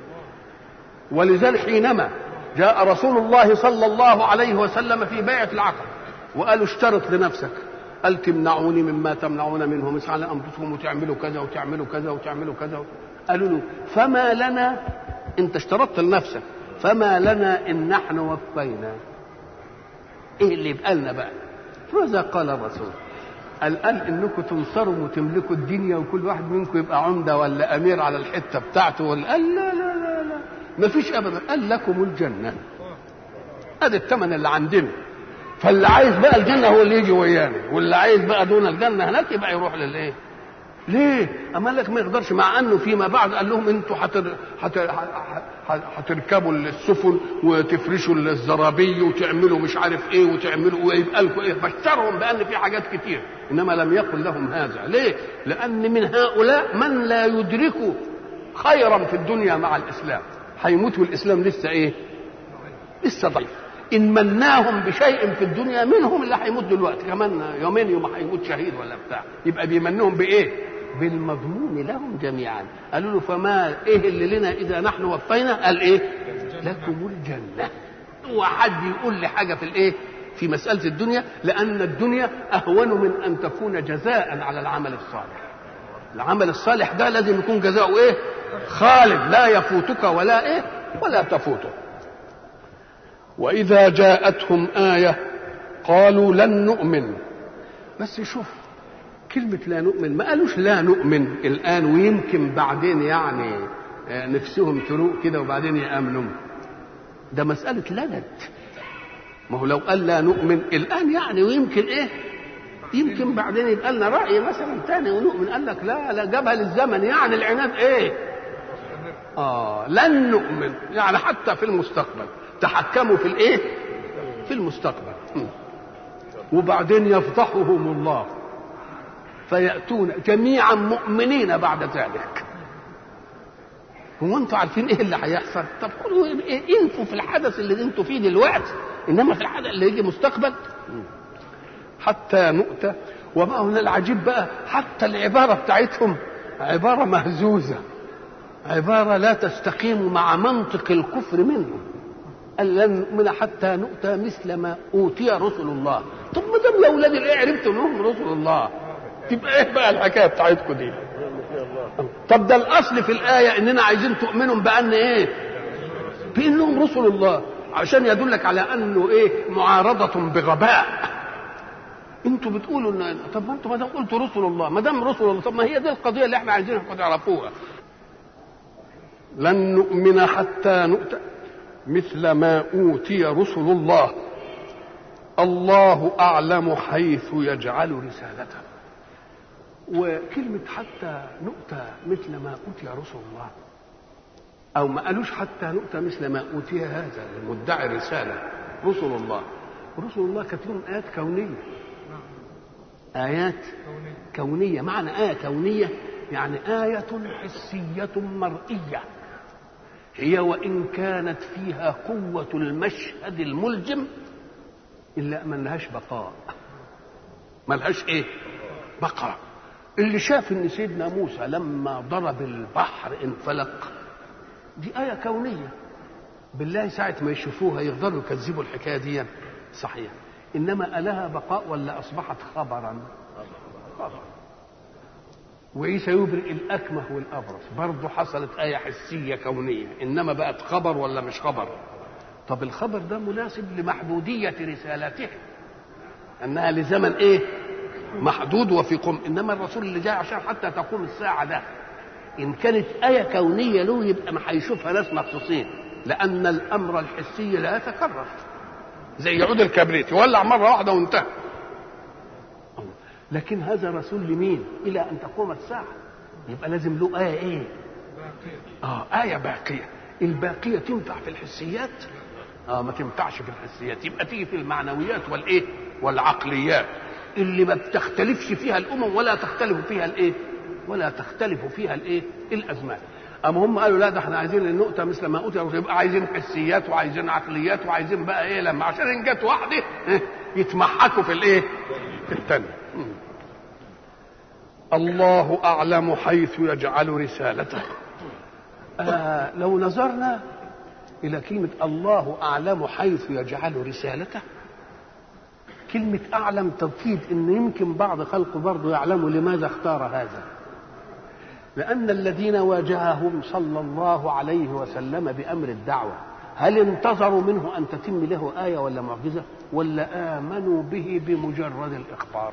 S1: ولذلك حينما جاء رسول الله صلى الله عليه وسلم في بيعة العقد وقالوا اشترط لنفسك قال تمنعوني مما تمنعون منه مش على انفسكم وتعملوا كذا وتعملوا كذا وتعملوا كذا قالوا له فما لنا انت اشترطت لنفسك فما لنا ان نحن وفينا ايه اللي يبقى لنا بقى ماذا قال الرسول قال قال انكم تنصروا وتملكوا الدنيا وكل واحد منكم يبقى عمده ولا امير على الحته بتاعته ولا قال لا لا لا لا ما فيش ابدا قال لكم الجنه ادي الثمن اللي عندنا فاللي عايز بقى الجنة هو اللي يجي ويانا واللي عايز بقى دون الجنة هناك يبقى يروح للايه ليه؟ أما لك ما يقدرش مع أنه فيما بعد قال لهم أنتوا حتر حتر هتركبوا السفن وتفرشوا الزرابي وتعملوا مش عارف ايه وتعملوا ويبقى لكم ايه بشرهم بان في حاجات كتير انما لم يقل لهم هذا ليه؟ لان من هؤلاء من لا يدرك خيرا في الدنيا مع الاسلام هيموت والاسلام لسه ايه؟ لسه ضعيف ان مناهم بشيء في الدنيا منهم اللي هيموت دلوقتي كمان يومين يوم هيموت شهيد ولا بتاع يبقى بيمنهم بايه بالمضمون لهم جميعا قالوا له فما ايه اللي لنا اذا نحن وفينا قال ايه لكم الجنه هو حد يقول لي حاجه في الايه في مساله الدنيا لان الدنيا اهون من ان تكون جزاء على العمل الصالح العمل الصالح ده لازم يكون جزاؤه ايه خالد لا يفوتك ولا ايه ولا تفوته واذا جاءتهم ايه قالوا لن نؤمن بس شوف كلمة لا نؤمن ما قالوش لا نؤمن الآن ويمكن بعدين يعني نفسهم تروق كده وبعدين يأمنوا ده مسألة لدد ما هو لو قال لا نؤمن الآن يعني ويمكن إيه يمكن بعدين يبقى لنا رأي مثلا تاني ونؤمن قال لك لا لا جابها للزمن يعني العناد إيه آه لن نؤمن يعني حتى في المستقبل تحكموا في الإيه في المستقبل وبعدين يفضحهم الله فيأتون جميعا مؤمنين بعد ذلك هو انتوا عارفين ايه اللي هيحصل طب خدوا إيه انفوا في الحدث اللي انتوا فيه دلوقتي انما في الحدث اللي يجي مستقبل حتى نؤتى وما هنا العجيب بقى حتى العباره بتاعتهم عباره مهزوزه عبارة لا تستقيم مع منطق الكفر منهم قال لن نؤمن حتى نؤتى مثل ما أوتي رسل الله طب ما دام يا أولاد الإيه عرفتوا إنهم رسل الله تبقى إيه بقى الحكاية بتاعتكم دي طب ده الأصل في الآية إننا عايزين تؤمنوا بأن إيه بأنهم رسل الله عشان يدلك على أنه إيه معارضة بغباء انتوا بتقولوا ان طب ما انتوا ما دام قلتوا رسل الله ما دام رسل الله طب ما هي دي القضيه اللي احنا عايزينها تعرفوها لن نؤمن حتى نؤتى مثل ما اوتي رسل الله الله اعلم حيث يجعل رسالته وكلمه حتى نؤتى مثل ما اوتي رسل الله او ما قالوش حتى نؤتى مثل ما اوتي هذا المدعي الرساله رسل الله رسل الله كانت لهم ايات كونيه آيات كونية معنى آية كونية يعني آية حسية مرئية هي وإن كانت فيها قوة المشهد الملجم إلا ما لهاش بقاء ما لهاش إيه بقاء اللي شاف إن سيدنا موسى لما ضرب البحر انفلق دي آية كونية بالله ساعة ما يشوفوها يقدروا يكذبوا الحكاية دي صحيح انما الها بقاء ولا اصبحت خبرا خبر وعيسى يبرئ الاكمه والابرص برضه حصلت ايه حسيه كونيه انما بقت خبر ولا مش خبر طب الخبر ده مناسب لمحدوديه رسالته انها لزمن ايه محدود وفي قم انما الرسول اللي جاي عشان حتى تقوم الساعه ده ان كانت ايه كونيه له يبقى ما هيشوفها ناس مخصوصين لان الامر الحسي لا يتكرر زي عود الكبريت يولع مره واحده وانتهى لكن هذا رسول لمين الى ان تقوم الساعه يبقى لازم له ايه ايه اه ايه باقيه الباقيه تنفع في الحسيات اه ما تنفعش في الحسيات يبقى تيجي في المعنويات والايه والعقليات اللي ما بتختلفش فيها الامم ولا تختلف فيها الايه ولا تختلف فيها الايه الازمان اما هم قالوا لا ده احنا عايزين النقطه مثل ما اوتي يبقى عايزين حسيات وعايزين عقليات وعايزين بقى ايه لما عشان ان جت واحده يتمحكوا في الايه في الثانيه الله اعلم حيث يجعل رسالته آه لو نظرنا الى كلمه الله اعلم حيث يجعل رسالته كلمه اعلم تفيد ان يمكن بعض خلقه برضه يعلموا لماذا اختار هذا لأن الذين واجههم صلى الله عليه وسلم بأمر الدعوة هل انتظروا منه أن تتم له آية ولا معجزة ولا آمنوا به بمجرد الإخبار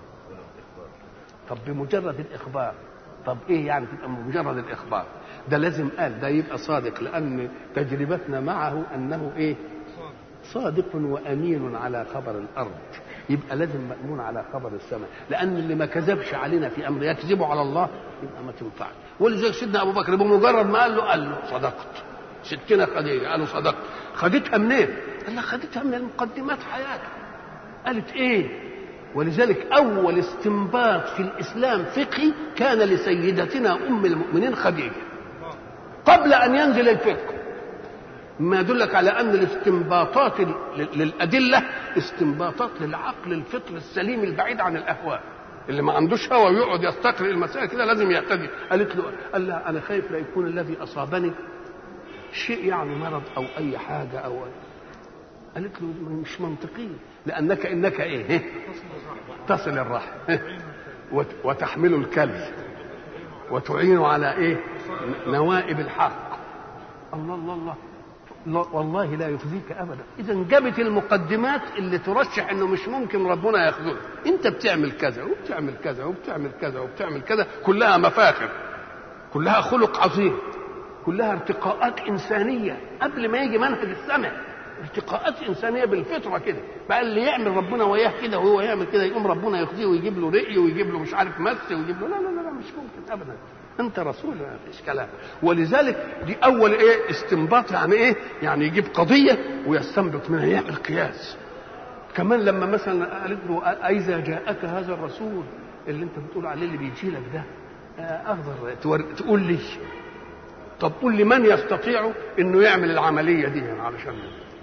S1: طب بمجرد الإخبار طب إيه يعني تبقى بمجرد الإخبار ده لازم قال ده يبقى صادق لأن تجربتنا معه أنه إيه صادق وأمين على خبر الأرض يبقى لازم مأمون على خبر السماء لأن اللي ما كذبش علينا في أمر يكذب على الله يبقى ما تنفعش ولذلك سيدنا أبو بكر بمجرد ما قال له قال له صدقت ستنا خديجة قالوا صدقت خدتها منين؟ قال لها خدتها من المقدمات حياتها قالت إيه؟ ولذلك أول استنباط في الإسلام فقهي كان لسيدتنا أم المؤمنين خديجة قبل أن ينزل الفقه ما يدلك على ان الاستنباطات للادله استنباطات للعقل الفطر السليم البعيد عن الاهواء اللي ما عندوش هوى ويقعد يستقرئ المسائل كده لازم يهتدي قالت له قال لها انا خايف لا يكون الذي اصابني شيء يعني مرض او اي حاجه او قالت له مش منطقي لانك انك ايه تصل الرحم وتحمل الكلب وتعين على ايه نوائب الحق الله الله الله لا والله لا يخزيك ابدا اذا جابت المقدمات اللي ترشح انه مش ممكن ربنا ياخذه انت بتعمل كذا وبتعمل كذا وبتعمل كذا وبتعمل كذا كلها مفاخر كلها خلق عظيم كلها ارتقاءات انسانيه قبل ما يجي منهج السمع ارتقاءات انسانيه بالفطره كده بقى اللي يعمل ربنا وياه كده وهو يعمل كده يقوم ربنا يخزيه ويجيب له رقي ويجيب له مش عارف مس ويجيب له لا لا لا مش ممكن ابدا انت رسول ما فيش كلام ولذلك دي اول ايه استنباط يعني ايه يعني يجيب قضيه ويستنبط منها يعمل قياس كمان لما مثلا قالت له اذا جاءك هذا الرسول اللي انت بتقول عليه اللي بيجي لك ده اقدر تقول لي طب قول لي من يستطيع انه يعمل العمليه دي يعني علشان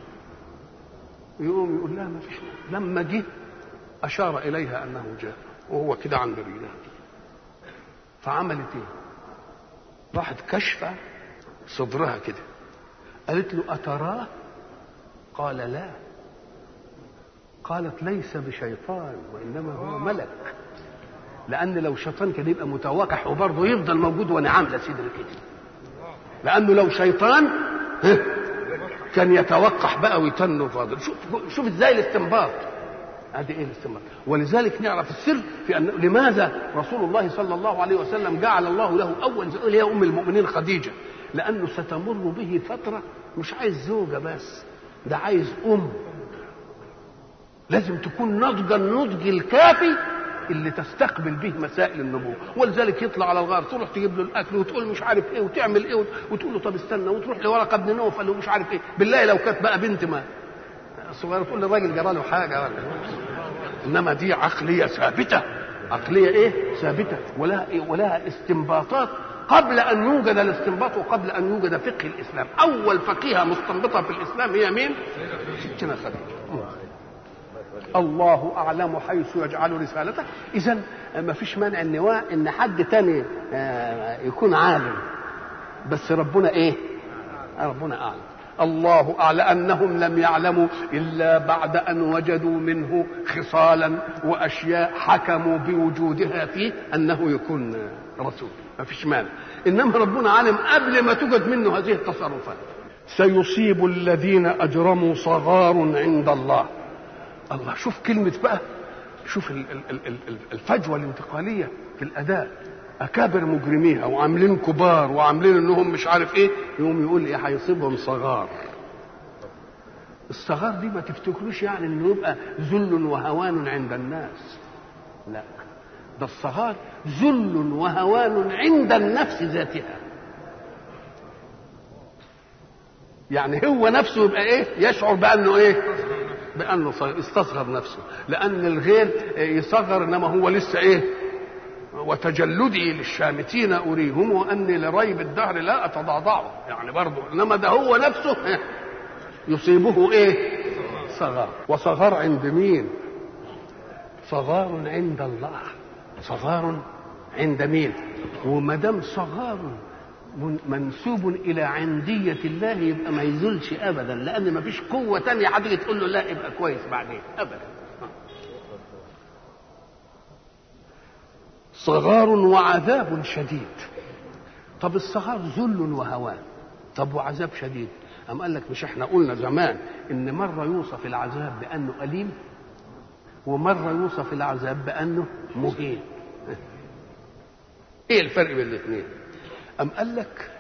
S1: يقوم يقول لها ما فيش لما جه اشار اليها انه جاء وهو كده عند رجلها فعملت ايه راحت كشفة صدرها كده قالت له أتراه قال لا قالت ليس بشيطان وإنما هو ملك لأن لو شيطان كان يبقى متوقح وبرضه يفضل موجود وأنا عاملة صدر كده لأنه لو شيطان كان يتوقح بقى ويتن فاضل شوف شوف ازاي الاستنباط هذه ايه الاستنباط ولذلك نعرف السر في ان لماذا رسول الله صلى الله عليه وسلم جعل الله له اول زوجه هي ام المؤمنين خديجه لانه ستمر به فتره مش عايز زوجه بس ده عايز ام لازم تكون ناضجه النضج الكافي اللي تستقبل به مسائل النبوه ولذلك يطلع على الغار تروح تجيب له الاكل وتقول مش عارف ايه وتعمل ايه وتقول له طب استنى وتروح لورقه ابن نوفل ومش عارف ايه بالله لو كانت بقى بنت ما صغيره تقول للراجل جرى له حاجه ولا انما دي عقليه ثابته عقليه ايه ثابته ولها إيه؟ ولها استنباطات قبل ان يوجد الاستنباط وقبل ان يوجد فقه الاسلام اول فقيهه مستنبطه في الاسلام هي مين ستنا خديجه الله اعلم حيث يجعل رسالته اذا ما فيش مانع ان ان حد تاني يكون عالم بس ربنا ايه ربنا اعلم الله اعلم انهم لم يعلموا الا بعد ان وجدوا منه خصالا واشياء حكموا بوجودها فيه انه يكون رسول ما فيش مانع انما ربنا عالم قبل ما توجد منه هذه التصرفات سيصيب الذين اجرموا صغار عند الله الله شوف كلمة بقى شوف الفجوة الانتقالية في الأداء أكابر مجرميها وعاملين كبار وعاملين إنهم مش عارف إيه يقوم يقول إيه هيصيبهم صغار الصغار دي ما تفتكروش يعني إنه يبقى ذل وهوان عند الناس لا ده الصغار ذل وهوان عند النفس ذاتها يعني هو نفسه يبقى ايه يشعر بانه ايه بانه استصغر نفسه لان الغير يصغر انما هو لسه ايه وتجلدي للشامتين اريهم واني لريب الدهر لا اتضعضعه يعني برضه انما ده هو نفسه يصيبه ايه صغار وصغار عند مين صغار عند الله صغار عند مين وما دام صغار منسوب الى عنديه الله يبقى ما يزولش ابدا لان ما فيش قوه تانية هتيجي تقول له لا يبقى كويس بعدين ابدا صغار وعذاب شديد طب الصغار ذل وهوان طب وعذاب شديد أم قال لك مش احنا قلنا زمان ان مرة يوصف العذاب بأنه أليم ومرة يوصف العذاب بأنه مهين ايه الفرق بين الاثنين أم قال لك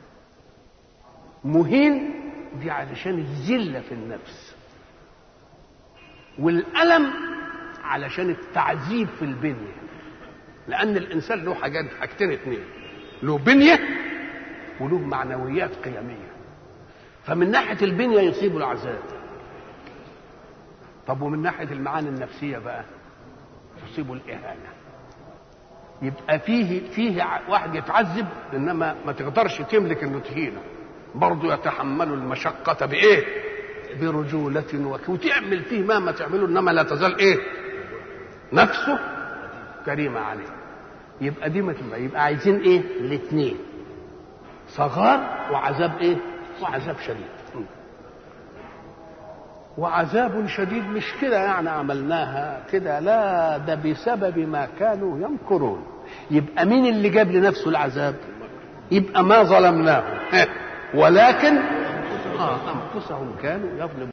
S1: مهين دي علشان الذلة في النفس والألم علشان التعذيب في البنية لأن الإنسان له حاجات حاجتين اتنين له بنية وله معنويات قيمية فمن ناحية البنية يصيب العذاب طب ومن ناحية المعاني النفسية بقى تصيب الإهانة يبقى فيه فيه واحد يتعذب انما ما تقدرش تملك انه تهينه برضه يتحمل المشقة بإيه؟ برجولة وتعمل فيه ما ما تعمله انما لا تزال ايه؟ نفسه كريمة عليه يبقى دي ما تبقى يبقى عايزين ايه؟ الاثنين صغار وعذاب ايه؟ وعذاب شديد وعذاب شديد مش كده يعني عملناها كده لا ده بسبب ما كانوا يمكرون يبقى مين اللي جاب لنفسه العذاب يبقى ما ظلمناهم ولكن آه انفسهم كانوا يظلمون